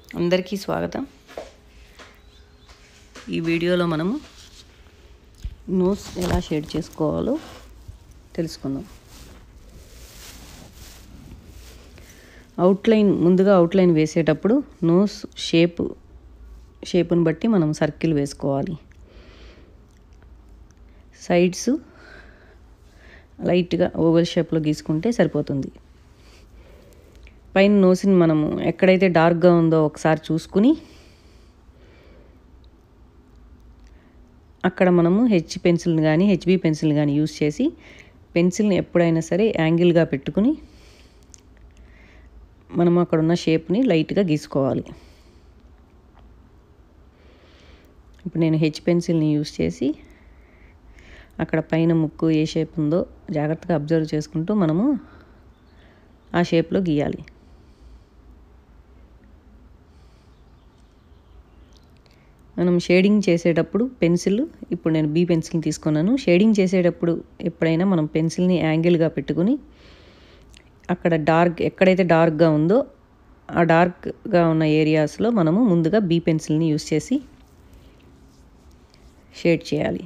అందరికీ స్వాగతం ఈ వీడియోలో మనము నోస్ ఎలా షేడ్ చేసుకోవాలో తెలుసుకుందాం అవుట్లైన్ ముందుగా అవుట్లైన్ వేసేటప్పుడు నోస్ షేప్ షేపుని బట్టి మనం సర్కిల్ వేసుకోవాలి సైడ్స్ లైట్గా ఓవల్ షేప్లో గీసుకుంటే సరిపోతుంది పైన నోసిని మనము ఎక్కడైతే డార్క్గా ఉందో ఒకసారి చూసుకుని అక్కడ మనము హెచ్ పెన్సిల్ని కానీ హెచ్బి పెన్సిల్ని కానీ యూస్ చేసి పెన్సిల్ని ఎప్పుడైనా సరే యాంగిల్గా పెట్టుకుని మనం అక్కడ ఉన్న షేప్ని లైట్గా గీసుకోవాలి ఇప్పుడు నేను హెచ్ పెన్సిల్ని యూస్ చేసి అక్కడ పైన ముక్కు ఏ షేప్ ఉందో జాగ్రత్తగా అబ్జర్వ్ చేసుకుంటూ మనము ఆ షేప్లో గీయాలి మనం షేడింగ్ చేసేటప్పుడు పెన్సిల్ ఇప్పుడు నేను బీ పెన్సిల్ తీసుకున్నాను షేడింగ్ చేసేటప్పుడు ఎప్పుడైనా మనం పెన్సిల్ని యాంగిల్గా పెట్టుకుని అక్కడ డార్క్ ఎక్కడైతే డార్క్గా ఉందో ఆ డార్క్గా ఉన్న ఏరియాస్లో మనము ముందుగా బీ పెన్సిల్ని యూస్ చేసి షేడ్ చేయాలి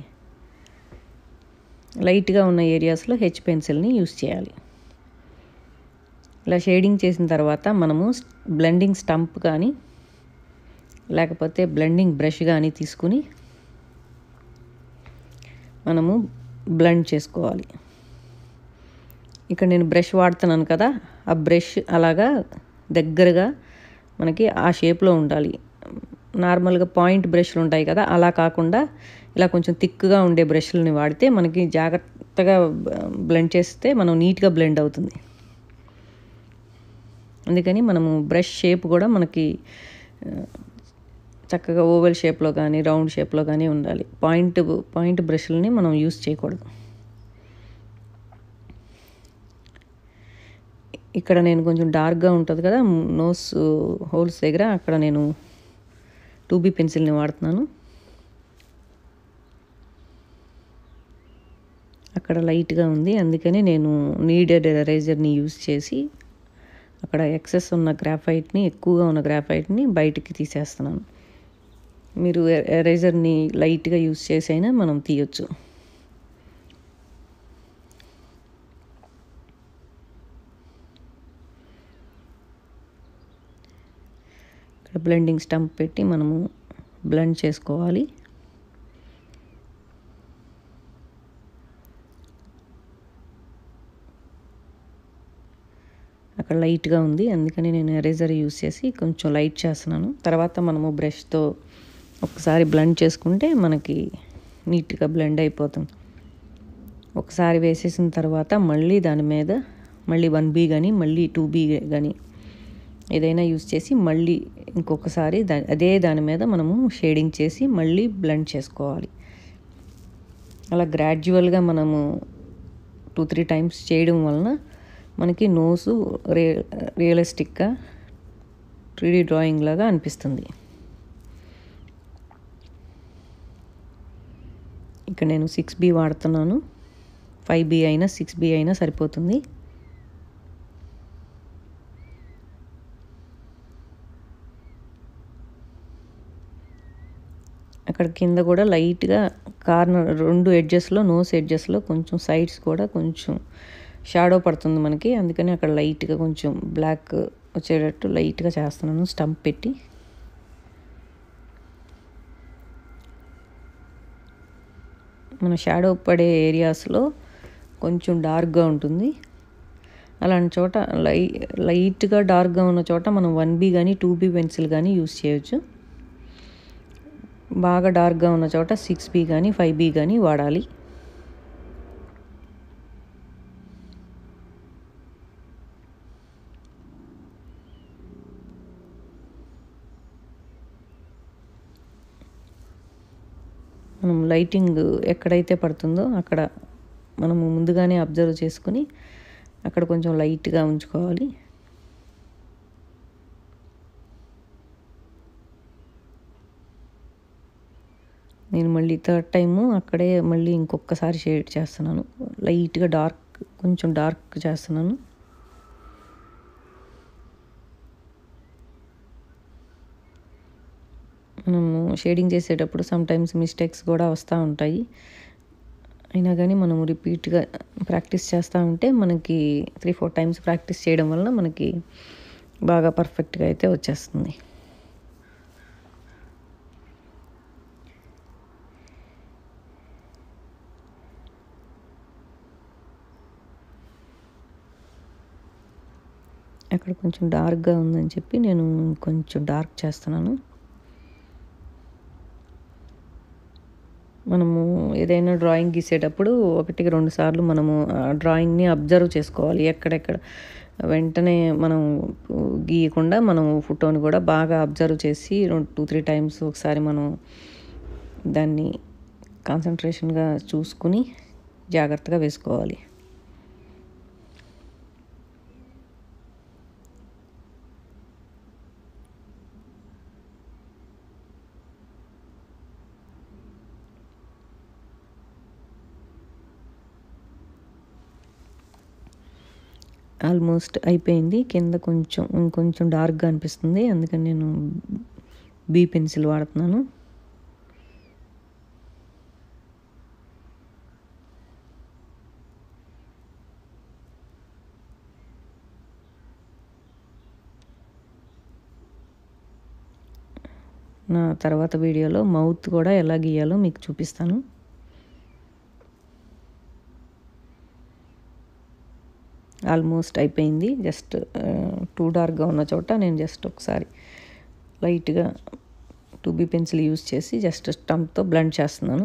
లైట్గా ఉన్న ఏరియాస్లో హెచ్ పెన్సిల్ని యూస్ చేయాలి ఇలా షేడింగ్ చేసిన తర్వాత మనము బ్లెండింగ్ స్టంప్ కానీ లేకపోతే బ్లెండింగ్ బ్రష్ కానీ తీసుకుని మనము బ్లెండ్ చేసుకోవాలి ఇక్కడ నేను బ్రష్ వాడుతున్నాను కదా ఆ బ్రష్ అలాగా దగ్గరగా మనకి ఆ షేప్లో ఉండాలి నార్మల్గా పాయింట్ బ్రష్లు ఉంటాయి కదా అలా కాకుండా ఇలా కొంచెం థిక్గా ఉండే బ్రష్లని వాడితే మనకి జాగ్రత్తగా బ్లెండ్ చేస్తే మనం నీట్గా బ్లెండ్ అవుతుంది అందుకని మనము బ్రష్ షేప్ కూడా మనకి చక్కగా ఓవెల్ షేప్లో కానీ రౌండ్ షేప్లో కానీ ఉండాలి పాయింట్ పాయింట్ బ్రష్లని మనం యూస్ చేయకూడదు ఇక్కడ నేను కొంచెం డార్క్గా ఉంటుంది కదా నోస్ హోల్స్ దగ్గర అక్కడ నేను టూ బీ పెన్సిల్ని వాడుతున్నాను అక్కడ లైట్గా ఉంది అందుకని నేను నీడెడ్ ఎరేజర్ని యూస్ చేసి అక్కడ ఎక్సెస్ ఉన్న గ్రాఫైట్ని ఎక్కువగా ఉన్న గ్రాఫైట్ని బయటికి తీసేస్తున్నాను మీరు ఎరేజర్ని లైట్గా యూస్ చేసి అయినా మనం తీయొచ్చు ఇక్కడ బ్లెండింగ్ స్టంప్ పెట్టి మనము బ్లెండ్ చేసుకోవాలి అక్కడ లైట్గా ఉంది అందుకని నేను ఎరేజర్ యూస్ చేసి కొంచెం లైట్ చేస్తున్నాను తర్వాత మనము బ్రష్తో ఒకసారి బ్లెండ్ చేసుకుంటే మనకి నీట్గా బ్లెండ్ అయిపోతుంది ఒకసారి వేసేసిన తర్వాత మళ్ళీ దాని మీద మళ్ళీ వన్ బీ కానీ మళ్ళీ టూ బీ కానీ ఏదైనా యూస్ చేసి మళ్ళీ ఇంకొకసారి దా అదే దాని మీద మనము షేడింగ్ చేసి మళ్ళీ బ్లెండ్ చేసుకోవాలి అలా గ్రాడ్యువల్గా మనము టూ త్రీ టైమ్స్ చేయడం వలన మనకి నోసు రే రియలిస్టిక్గా త్రీడీ డ్రాయింగ్ లాగా అనిపిస్తుంది ఇక్కడ నేను సిక్స్ బి వాడుతున్నాను ఫైవ్ బి అయినా సిక్స్ బి అయినా సరిపోతుంది అక్కడ కింద కూడా లైట్గా కార్నర్ రెండు ఎడ్జెస్లో నోస్ ఎడ్జెస్లో కొంచెం సైడ్స్ కూడా కొంచెం షాడో పడుతుంది మనకి అందుకని అక్కడ లైట్గా కొంచెం బ్లాక్ వచ్చేటట్టు లైట్గా చేస్తున్నాను స్టంప్ పెట్టి మన షాడో పడే ఏరియాస్లో కొంచెం డార్క్గా ఉంటుంది అలాంటి చోట లై లైట్గా డార్క్గా ఉన్న చోట మనం వన్ బీ కానీ టూ బీ పెన్సిల్ కానీ యూస్ చేయొచ్చు బాగా డార్క్గా ఉన్న చోట సిక్స్ బీ కానీ ఫైవ్ బీ కానీ వాడాలి మనం లైటింగ్ ఎక్కడైతే పడుతుందో అక్కడ మనము ముందుగానే అబ్జర్వ్ చేసుకుని అక్కడ కొంచెం లైట్గా ఉంచుకోవాలి నేను మళ్ళీ థర్డ్ టైము అక్కడే మళ్ళీ ఇంకొకసారి షేడ్ చేస్తున్నాను లైట్గా డార్క్ కొంచెం డార్క్ చేస్తున్నాను మనము షేడింగ్ చేసేటప్పుడు సమ్ టైమ్స్ మిస్టేక్స్ కూడా వస్తూ ఉంటాయి అయినా కానీ మనము రిపీట్గా ప్రాక్టీస్ చేస్తూ ఉంటే మనకి త్రీ ఫోర్ టైమ్స్ ప్రాక్టీస్ చేయడం వలన మనకి బాగా పర్ఫెక్ట్గా అయితే వచ్చేస్తుంది అక్కడ కొంచెం డార్క్గా ఉందని చెప్పి నేను కొంచెం డార్క్ చేస్తున్నాను మనము ఏదైనా డ్రాయింగ్ గీసేటప్పుడు ఒకటికి రెండు సార్లు మనము ఆ డ్రాయింగ్ని అబ్జర్వ్ చేసుకోవాలి ఎక్కడెక్కడ వెంటనే మనం గీయకుండా మనం ఫోటోని కూడా బాగా అబ్జర్వ్ చేసి రెండు టూ త్రీ టైమ్స్ ఒకసారి మనం దాన్ని కాన్సన్ట్రేషన్గా చూసుకుని జాగ్రత్తగా వేసుకోవాలి ఆల్మోస్ట్ అయిపోయింది కింద కొంచెం ఇంకొంచెం డార్క్గా అనిపిస్తుంది అందుకని నేను బీ పెన్సిల్ వాడుతున్నాను నా తర్వాత వీడియోలో మౌత్ కూడా ఎలా గీయాలో మీకు చూపిస్తాను ఆల్మోస్ట్ అయిపోయింది జస్ట్ టూ డార్క్గా ఉన్న చోట నేను జస్ట్ ఒకసారి లైట్గా టూ బీ పెన్సిల్ యూస్ చేసి జస్ట్ స్టంప్తో బ్లెండ్ చేస్తున్నాను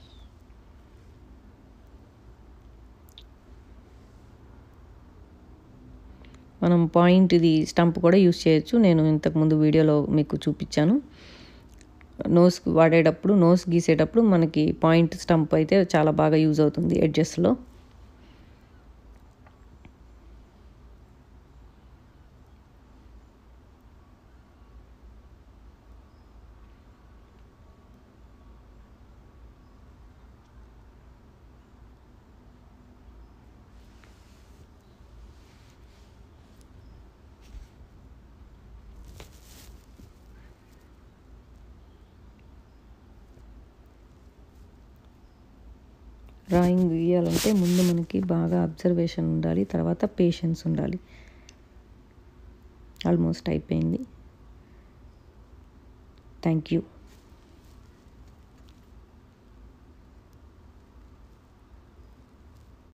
మనం పాయింట్ ఇది స్టంప్ కూడా యూస్ చేయొచ్చు నేను ఇంతకుముందు వీడియోలో మీకు చూపించాను నోస్ వాడేటప్పుడు నోస్ గీసేటప్పుడు మనకి పాయింట్ స్టంప్ అయితే చాలా బాగా యూజ్ అవుతుంది ఎడ్జెస్లో డ్రాయింగ్ గీయాలంటే ముందు మనకి బాగా అబ్జర్వేషన్ ఉండాలి తర్వాత పేషెన్స్ ఉండాలి ఆల్మోస్ట్ అయిపోయింది థ్యాంక్ యూ